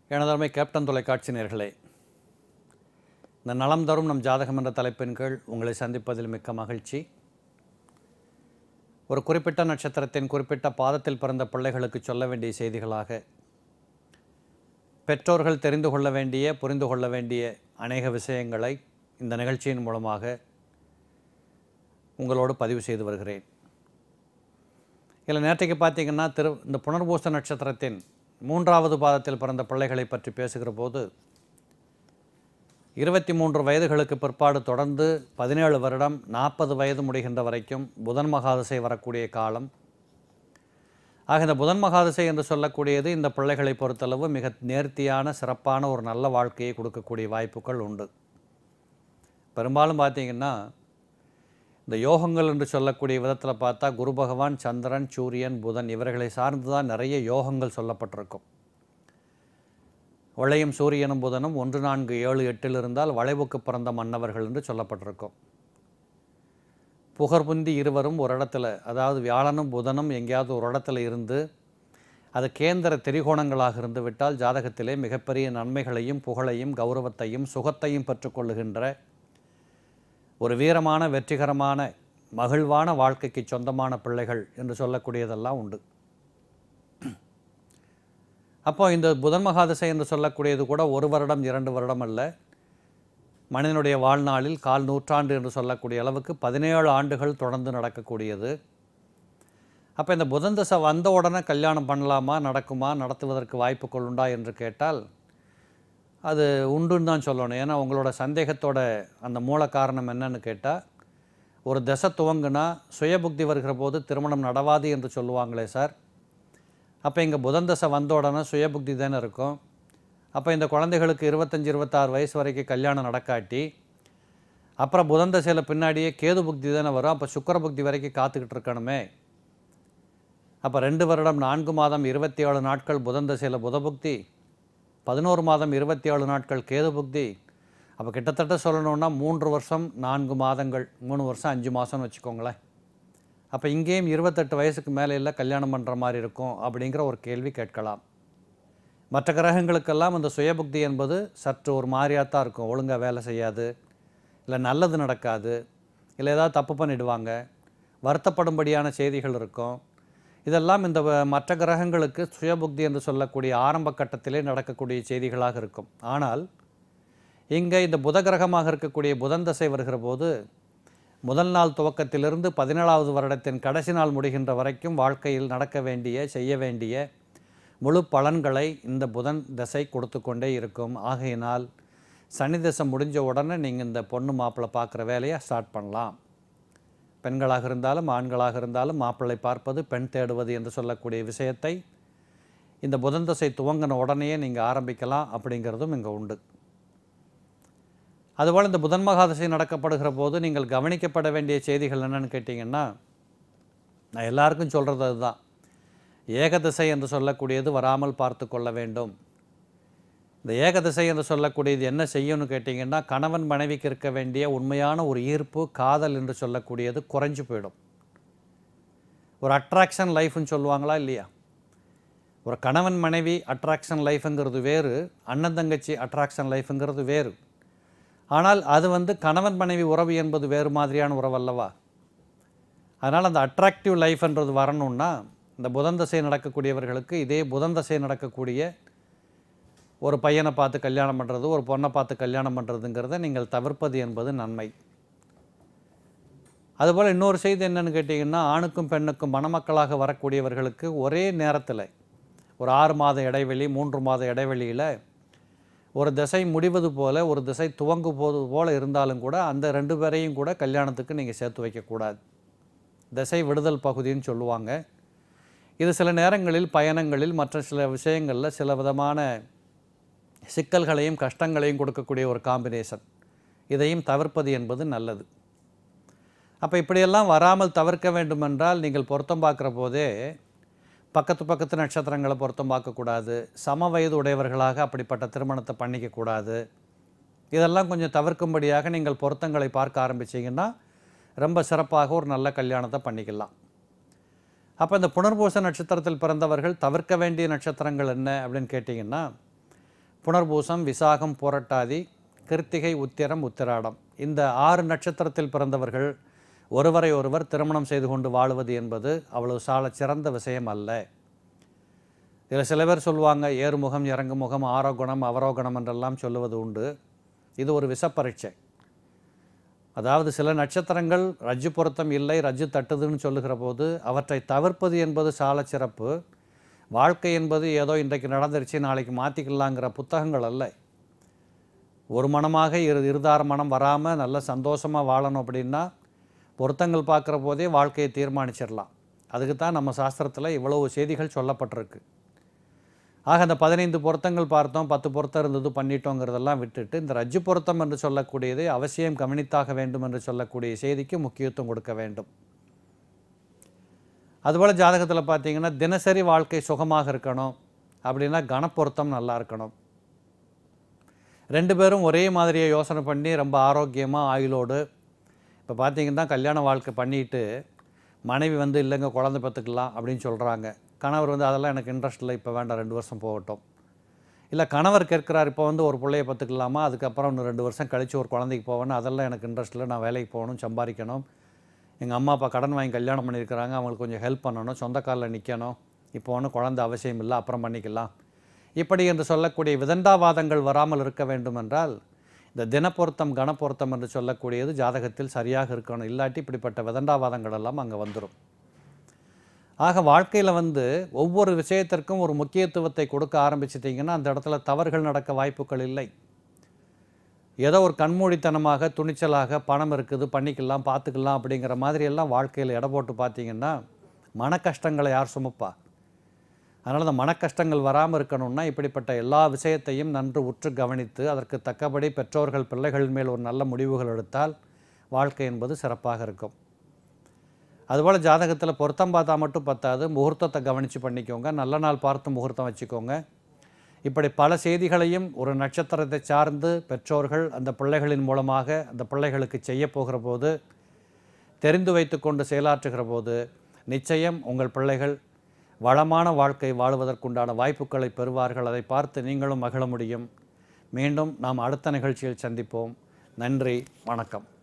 எனதருமை கேப்டன் தொலைக்காட்சி நேர்களே இந்த நலம் தரும் நம் ஜாதகம் என்ற தலைப்பின் கீழ் உங்களை சந்திப்பதில் மிக்க மகிழ்ச்சி ஒரு குறிப்பிட்ட நட்சத்திரத்தின் குறிப்பிட்ட பாதத்தில் பிறந்த பிள்ளைகளுக்கு சொல்ல வேண்டிய செய்திகளாக பெற்றோர்கள் தெரிந்து கொள்ள வேண்டிய புரிந்து கொள்ள வேண்டிய அநேக விஷயங்களை இந்த நிகழ்ச்சியின் மூலமாக உங்களோடு பதிவு செய்து வருகிறேன் இதில் நேற்றைக்கு பார்த்தீங்கன்னா திரு இந்த புனர்பூச நட்சத்திரத்தின் மூன்றாவது பாதத்தில் பிறந்த பிள்ளைகளை பற்றி பேசுகிற போது இருபத்தி மூன்று வயதுகளுக்கு பிற்பாடு தொடர்ந்து பதினேழு வருடம் நாற்பது வயது முடிகின்ற வரைக்கும் புதன் மகாதசை வரக்கூடிய காலம் ஆக இந்த புதன் மகாதசை என்று சொல்லக்கூடியது இந்த பிள்ளைகளை பொறுத்தளவு மிக நேர்த்தியான சிறப்பான ஒரு நல்ல வாழ்க்கையை கொடுக்கக்கூடிய வாய்ப்புகள் உண்டு பெரும்பாலும் பார்த்தீங்கன்னா இந்த யோகங்கள் என்று சொல்லக்கூடிய விதத்தில் பார்த்தா குரு பகவான் சந்திரன் சூரியன் புதன் இவர்களை சார்ந்து தான் நிறைய யோகங்கள் சொல்லப்பட்டிருக்கும் வளையும் சூரியனும் புதனும் ஒன்று நான்கு ஏழு எட்டில் இருந்தால் வளைவுக்கு பிறந்த மன்னவர்கள் என்று சொல்லப்பட்டிருக்கும் புகர்புந்தி இருவரும் ஒரு இடத்துல அதாவது வியாழனும் புதனும் எங்கேயாவது ஒரு இடத்துல இருந்து அது கேந்திர திரிகோணங்களாக இருந்து விட்டால் ஜாதகத்திலே மிகப்பெரிய நன்மைகளையும் புகழையும் கௌரவத்தையும் சுகத்தையும் பெற்றுக்கொள்ளுகின்ற ஒரு வீரமான வெற்றிகரமான மகிழ்வான வாழ்க்கைக்கு சொந்தமான பிள்ளைகள் என்று சொல்லக்கூடியதெல்லாம் உண்டு அப்போ இந்த புதன் மகாதசை என்று சொல்லக்கூடியது கூட ஒரு வருடம் இரண்டு வருடம் அல்ல மனிதனுடைய வாழ்நாளில் கால் நூற்றாண்டு என்று சொல்லக்கூடிய அளவுக்கு பதினேழு ஆண்டுகள் தொடர்ந்து நடக்கக்கூடியது அப்போ இந்த புதன் தசை வந்த உடனே கல்யாணம் பண்ணலாமா நடக்குமா நடத்துவதற்கு வாய்ப்புகள் உண்டா என்று கேட்டால் அது உண்டுன்னு தான் சொல்லணும் ஏன்னா உங்களோட சந்தேகத்தோட அந்த மூல காரணம் என்னன்னு கேட்டால் ஒரு தசை துவங்குனா சுயபுக்தி வருகிற போது திருமணம் நடவாது என்று சொல்லுவாங்களே சார் அப்போ இங்கே புதன் தசை வந்த உடனே சுயபுக்தி தானே இருக்கும் அப்போ இந்த குழந்தைகளுக்கு இருபத்தஞ்சி இருபத்தாறு வயசு வரைக்கும் கல்யாணம் நடக்காட்டி அப்புறம் புதன் தசையில் பின்னாடியே கேது புக்தி தானே வரும் அப்போ சுக்கர புக்தி வரைக்கும் காத்துக்கிட்டு இருக்கணுமே அப்போ ரெண்டு வருடம் நான்கு மாதம் இருபத்தி ஏழு நாட்கள் புதன் தசையில் புத புக்தி பதினோரு மாதம் இருபத்தி ஏழு நாட்கள் கேது புக்தி அப்போ கிட்டத்தட்ட சொல்லணுன்னா மூன்று வருஷம் நான்கு மாதங்கள் மூணு வருஷம் அஞ்சு மாதம்னு வச்சுக்கோங்களேன் அப்போ இங்கேயும் இருபத்தெட்டு வயசுக்கு மேலே இல்லை கல்யாணம் பண்ணுற மாதிரி இருக்கும் அப்படிங்கிற ஒரு கேள்வி கேட்கலாம் மற்ற கிரகங்களுக்கெல்லாம் அந்த சுயபுக்தி என்பது சற்று ஒரு மாதிரியாக தான் இருக்கும் ஒழுங்காக வேலை செய்யாது இல்லை நல்லது நடக்காது இல்லை ஏதாவது தப்பு பண்ணிடுவாங்க வருத்தப்படும்படியான செய்திகள் இருக்கும் இதெல்லாம் இந்த வ- மற்ற கிரகங்களுக்கு சுயபுக்தி என்று சொல்லக்கூடிய ஆரம்ப கட்டத்திலே நடக்கக்கூடிய செய்திகளாக இருக்கும் ஆனால் இங்கே இந்த புத கிரகமாக இருக்கக்கூடிய புதன் தசை வருகிற போது முதல் நாள் துவக்கத்திலிருந்து பதினேழாவது வருடத்தின் கடைசி நாள் முடிகின்ற வரைக்கும் வாழ்க்கையில் நடக்க வேண்டிய செய்ய வேண்டிய முழு பலன்களை இந்த புதன் தசை கொடுத்து கொண்டே இருக்கும் ஆகையினால் சனி தசை முடிஞ்ச உடனே நீங்கள் இந்த பொண்ணு மாப்பிள்ளை பார்க்குற வேலையை ஸ்டார்ட் பண்ணலாம் பெண்களாக இருந்தாலும் ஆண்களாக இருந்தாலும் மாப்பிள்ளை பார்ப்பது பெண் தேடுவது என்று சொல்லக்கூடிய விஷயத்தை இந்த புதன் தசை துவங்கின உடனேயே நீங்கள் ஆரம்பிக்கலாம் அப்படிங்கிறதும் இங்கே உண்டு அதுபோல் இந்த புதன் மகாதசை நடக்கப்படுகிற போது நீங்கள் கவனிக்கப்பட வேண்டிய செய்திகள் என்னன்னு கேட்டிங்கன்னா நான் எல்லாருக்கும் சொல்கிறது அதுதான் ஏகதிசை என்று சொல்லக்கூடியது வராமல் பார்த்து கொள்ள வேண்டும் இந்த ஏகதிசை என்று சொல்லக்கூடியது என்ன செய்யும்னு கேட்டிங்கன்னா கணவன் மனைவிக்கு இருக்க வேண்டிய உண்மையான ஒரு ஈர்ப்பு காதல் என்று சொல்லக்கூடியது குறைஞ்சு போயிடும் ஒரு அட்ராக்ஷன் லைஃப்னு சொல்லுவாங்களா இல்லையா ஒரு கணவன் மனைவி அட்ராக்ஷன் லைஃப்ங்கிறது வேறு அண்ணன் தங்கச்சி அட்ராக்ஷன் லைஃப்ங்கிறது வேறு ஆனால் அது வந்து கணவன் மனைவி உறவு என்பது வேறு மாதிரியான உறவு அல்லவா அதனால் அந்த அட்ராக்டிவ் லைஃப்ன்றது வரணும்னா இந்த புதன் தசை நடக்கக்கூடியவர்களுக்கு இதே புதன் தசை நடக்கக்கூடிய ஒரு பையனை பார்த்து கல்யாணம் பண்ணுறது ஒரு பொண்ணை பார்த்து கல்யாணம் பண்ணுறதுங்கிறத நீங்கள் தவிர்ப்பது என்பது நன்மை அதுபோல் இன்னொரு செய்தி என்னன்னு கேட்டிங்கன்னா ஆணுக்கும் பெண்ணுக்கும் மணமக்களாக வரக்கூடியவர்களுக்கு ஒரே நேரத்தில் ஒரு ஆறு மாத இடைவெளி மூன்று மாத இடைவெளியில் ஒரு திசை முடிவது போல ஒரு திசை துவங்கு போது போல இருந்தாலும் கூட அந்த ரெண்டு பேரையும் கூட கல்யாணத்துக்கு நீங்கள் சேர்த்து வைக்கக்கூடாது திசை விடுதல் பகுதின்னு சொல்லுவாங்க இது சில நேரங்களில் பயணங்களில் மற்ற சில விஷயங்களில் சில விதமான சிக்கல்களையும் கஷ்டங்களையும் கொடுக்கக்கூடிய ஒரு காம்பினேஷன் இதையும் தவிர்ப்பது என்பது நல்லது அப்போ இப்படியெல்லாம் வராமல் தவிர்க்க வேண்டுமென்றால் நீங்கள் பொருத்தம் பார்க்குற போதே பக்கத்து பக்கத்து நட்சத்திரங்களை பொருத்தம் பார்க்கக்கூடாது சம வயது உடையவர்களாக அப்படிப்பட்ட திருமணத்தை பண்ணிக்கக்கூடாது இதெல்லாம் கொஞ்சம் தவிர்க்கும்படியாக நீங்கள் பொருத்தங்களை பார்க்க ஆரம்பிச்சீங்கன்னா ரொம்ப சிறப்பாக ஒரு நல்ல கல்யாணத்தை பண்ணிக்கலாம் அப்போ இந்த புனர்பூச நட்சத்திரத்தில் பிறந்தவர்கள் தவிர்க்க வேண்டிய நட்சத்திரங்கள் என்ன அப்படின்னு கேட்டிங்கன்னா புனர்பூசம் விசாகம் புரட்டாதி கிருத்திகை உத்திரம் உத்திராடம் இந்த ஆறு நட்சத்திரத்தில் பிறந்தவர்கள் ஒருவரை ஒருவர் திருமணம் செய்து கொண்டு வாழுவது என்பது அவ்வளவு சால சிறந்த விஷயம் அல்ல இதில் சில பேர் சொல்லுவாங்க ஏறுமுகம் இறங்குமுகம் ஆரோகுணம் அவரோகணம் என்றெல்லாம் சொல்லுவது உண்டு இது ஒரு விஷப்பரீட்சை அதாவது சில நட்சத்திரங்கள் ரஜ்ஜு பொருத்தம் இல்லை ரஜ்ஜு தட்டுதுன்னு சொல்லுகிற போது அவற்றை தவிர்ப்பது என்பது சால சிறப்பு வாழ்க்கை என்பது ஏதோ இன்றைக்கு நடந்துருச்சு நாளைக்கு மாற்றிக்கலாங்கிற புத்தகங்கள் அல்ல ஒரு மனமாக இரு இருதார மனம் வராமல் நல்ல சந்தோஷமாக வாழணும் அப்படின்னா பொருத்தங்கள் பார்க்குற போதே வாழ்க்கையை தீர்மானிச்சிடலாம் அதுக்கு தான் நம்ம சாஸ்திரத்தில் இவ்வளவு செய்திகள் சொல்லப்பட்டிருக்கு ஆக அந்த பதினைந்து பொருத்தங்கள் பார்த்தோம் பத்து பொருத்தம் இருந்தது பண்ணிட்டோங்கிறதெல்லாம் விட்டுட்டு இந்த ரஜ்ஜு பொருத்தம் என்று சொல்லக்கூடியதை அவசியம் கவனித்தாக வேண்டும் என்று சொல்லக்கூடிய செய்திக்கு முக்கியத்துவம் கொடுக்க வேண்டும் அதுபோல் ஜாதகத்தில் பார்த்தீங்கன்னா தினசரி வாழ்க்கை சுகமாக இருக்கணும் அப்படின்னா கணப்பொருத்தம் நல்லா இருக்கணும் ரெண்டு பேரும் ஒரே மாதிரியே யோசனை பண்ணி ரொம்ப ஆரோக்கியமாக ஆயுளோடு இப்போ பார்த்தீங்கன்னா கல்யாண வாழ்க்கை பண்ணிட்டு மனைவி வந்து இல்லைங்க குழந்தை பெற்றுக்கலாம் அப்படின்னு சொல்கிறாங்க கணவர் வந்து அதெல்லாம் எனக்கு இன்ட்ரெஸ்ட் இல்லை இப்போ வேண்டாம் ரெண்டு வருஷம் போகட்டும் இல்லை கணவர் கேட்குறார் இப்போ வந்து ஒரு பிள்ளைய பார்த்துக்கலாமா அதுக்கப்புறம் இன்னும் ரெண்டு வருஷம் கழித்து ஒரு குழந்தைக்கு போவேன்னு அதெல்லாம் எனக்கு இன்ட்ரெஸ்ட் இல்லை நான் வேலைக்கு போகணும் சம்பாதிக்கணும் எங்கள் அம்மா அப்பா கடன் வாங்கி கல்யாணம் பண்ணியிருக்கிறாங்க அவங்களுக்கு கொஞ்சம் ஹெல்ப் பண்ணணும் சொந்த காலில் நிற்கணும் இப்போ ஒன்றும் குழந்தை அவசியம் இல்லை அப்புறம் பண்ணிக்கலாம் இப்படி என்று சொல்லக்கூடிய விதண்டாவாதங்கள் வராமல் இருக்க வேண்டும் என்றால் இந்த தினப்பொருத்தம் கணப்பொருத்தம் என்று சொல்லக்கூடியது ஜாதகத்தில் சரியாக இருக்கணும் இல்லாட்டி இப்படிப்பட்ட விதண்டாவாதங்கள் எல்லாம் அங்கே வந்துடும் ஆக வாழ்க்கையில் வந்து ஒவ்வொரு விஷயத்திற்கும் ஒரு முக்கியத்துவத்தை கொடுக்க ஆரம்பிச்சிட்டிங்கன்னா அந்த இடத்துல தவறுகள் நடக்க வாய்ப்புகள் இல்லை ஏதோ ஒரு கண்மூடித்தனமாக துணிச்சலாக பணம் இருக்குது பண்ணிக்கலாம் பார்த்துக்கலாம் அப்படிங்கிற மாதிரி எல்லாம் வாழ்க்கையில் எடை போட்டு பார்த்தீங்கன்னா மன கஷ்டங்களை யார் சுமப்பா அதனால் அந்த மன கஷ்டங்கள் வராமல் இருக்கணும்னா இப்படிப்பட்ட எல்லா விஷயத்தையும் நன்று உற்று கவனித்து அதற்கு தக்கபடி பெற்றோர்கள் பிள்ளைகள் மேல் ஒரு நல்ல முடிவுகள் எடுத்தால் வாழ்க்கை என்பது சிறப்பாக இருக்கும் அதுபோல் ஜாதகத்தில் பொருத்தம் பார்த்தா மட்டும் பத்தாது முகூர்த்தத்தை கவனித்து பண்ணிக்கோங்க நல்ல நாள் பார்த்து முகூர்த்தம் வச்சுக்கோங்க இப்படி பல செய்திகளையும் ஒரு நட்சத்திரத்தை சார்ந்து பெற்றோர்கள் அந்த பிள்ளைகளின் மூலமாக அந்த பிள்ளைகளுக்கு செய்ய போகிற போது தெரிந்து வைத்துக்கொண்டு செயலாற்றுகிற போது நிச்சயம் உங்கள் பிள்ளைகள் வளமான வாழ்க்கை வாழ்வதற்குண்டான வாய்ப்புகளை பெறுவார்கள் அதை பார்த்து நீங்களும் மகிழ முடியும் மீண்டும் நாம் அடுத்த நிகழ்ச்சியில் சந்திப்போம் நன்றி வணக்கம்